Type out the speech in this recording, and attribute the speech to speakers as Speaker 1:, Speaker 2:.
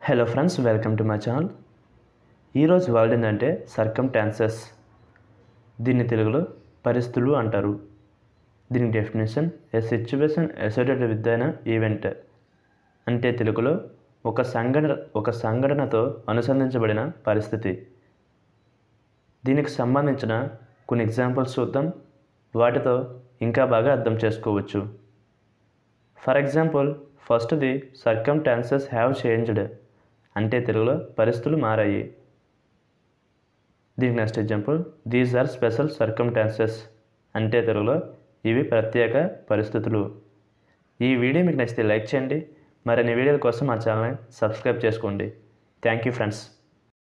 Speaker 1: hello friends welcome to my channel ఈరోజు word ఏంటంటే circumstances దీన్ని తెలుగులో పరిస్థితులు అంటారు దీని definition a situation associated with అయిన ఈవెంట్ అంటే తెలుగులో ఒక సంఘటన ఒక సంఘటనతో అనుసంధించబడిన పరిస్థితి దీనికి సంబంధించిన కొన్ని ఎగ్జాంపుల్స్ చూద్దాం వాటితో ఇంకా బాగా అర్థం చేసుకోవచ్చు ఫర్ ఎగ్జాంపుల్ ఫస్ట్ది సర్కమ్ టాన్సెస్ హ్యావ్ చేంజ్డ్ అంటే తెలుగులో పరిస్థితులు మారాయి దీనికి next example these are special circumstances అంటే తెలుగులో ఇవి ప్రత్యేక పరిస్థితులు ఈ వీడియో మీకు నచ్చితే లైక్ చేయండి మరిన్ని వీడియోల కోసం మా ఛానల్ని సబ్స్క్రైబ్ చేసుకోండి థ్యాంక్ యూ ఫ్రెండ్స్